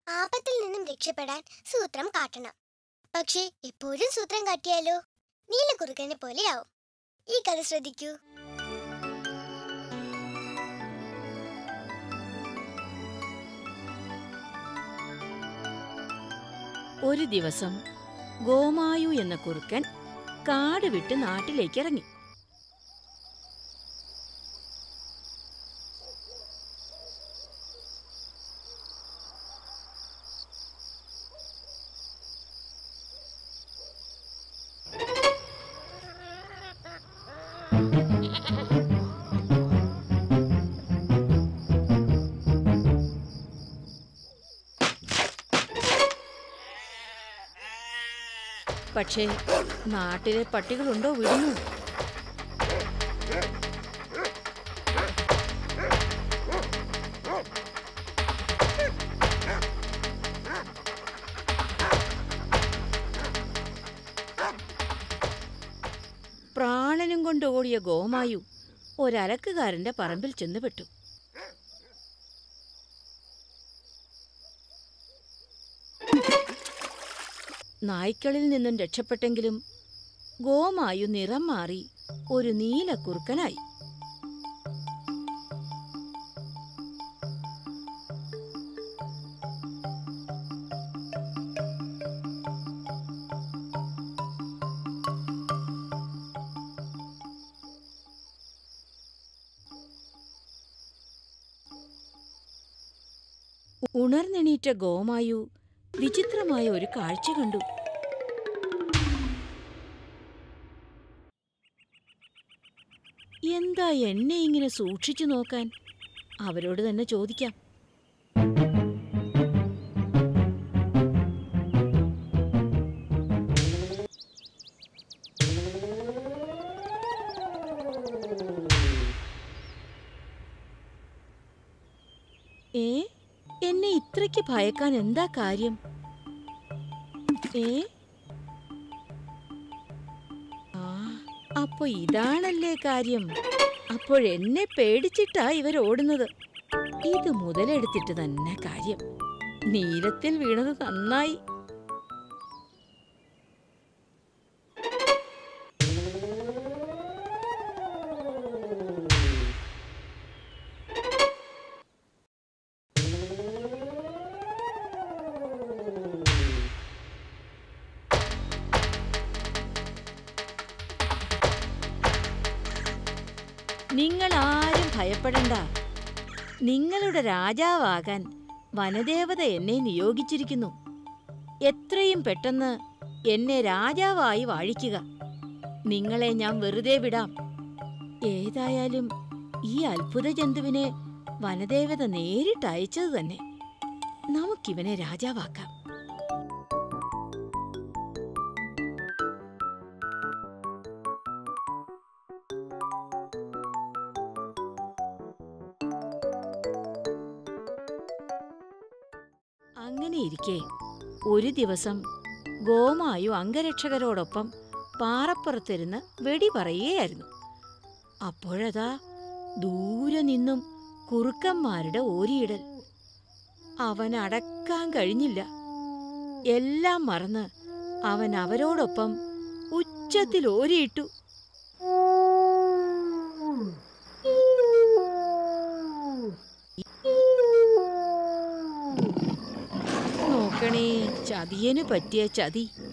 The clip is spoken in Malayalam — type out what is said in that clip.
ആപത്തിൽ നിന്നും രക്ഷപ്പെടാൻ സൂത്രം കാട്ടണം പക്ഷേ എപ്പോഴും സൂത്രം കാട്ടിയാലോ നീലക്കുറുക്കനെ പോലെയാവും ഈ കഥ ശ്രദ്ധിക്കൂ ഒരു ദിവസം ഗോമായു എന്ന കുറുക്കൻ കാട് വിട്ട് നാട്ടിലേക്ക് ഇറങ്ങി പക്ഷേ നാട്ടിലെ പട്ടികളുണ്ടോ വിടുന്നു പ്രാണനും കൊണ്ട് ഓടിയ ഗോമായു ഒരലക്കുകാരന്റെ പറമ്പിൽ ചെന്നുപെട്ടു നായ്ക്കളിൽ നിന്നും രക്ഷപ്പെട്ടെങ്കിലും ഗോമായു നിറം മാറി ഒരു നീലക്കുറുക്കനായി ഉണർന്നെണീറ്റ ഗോമായു വിചിത്രമായ ഒരു കാഴ്ച കണ്ടു എന്താ എന്നെ ഇങ്ങനെ സൂക്ഷിച്ചു നോക്കാൻ അവരോട് തന്നെ ചോദിക്കാം ഏ എന്നെ ഇത്രയ്ക്ക് ഭയക്കാൻ എന്താ കാര്യം ഏ ആ അപ്പൊ ഇതാണല്ലേ കാര്യം അപ്പോഴെന്നെ പേടിച്ചിട്ടാ ഇവരോടുന്നത് ഇത് മുതലെടുത്തിട്ട് തന്നെ കാര്യം നീലത്തിൽ വീണത് നന്നായി നിങ്ങൾ ആരും ഭയപ്പെടണ്ട നിങ്ങളുടെ രാജാവാകാൻ വനദേവത എന്നെ നിയോഗിച്ചിരിക്കുന്നു എത്രയും പെട്ടെന്ന് എന്നെ രാജാവായി വാഴിക്കുക നിങ്ങളെ ഞാൻ വെറുതെ വിടാം ഏതായാലും ഈ അത്ഭുത ജന്തുവിനെ വനദേവത നേരിട്ട് അയച്ചത് തന്നെ നമുക്കിവനെ രാജാവാക്കാം അങ്ങനെയിരിക്കെ ഒരു ദിവസം ഗോമായു അംഗരക്ഷകരോടൊപ്പം പാറപ്പുറത്തിരുന്ന് വെടി പറയുകയായിരുന്നു അപ്പോഴതാ ദൂരെ നിന്നും കുറുക്കന്മാരുടെ ഓരിയിടൽ അവൻ അടക്കാൻ കഴിഞ്ഞില്ല എല്ലാം മറന്ന് അവൻ അവരോടൊപ്പം ഉച്ചത്തിൽ ഓരിയിട്ടു നോക്കണേ ചതിയനു പറ്റിയ ചതി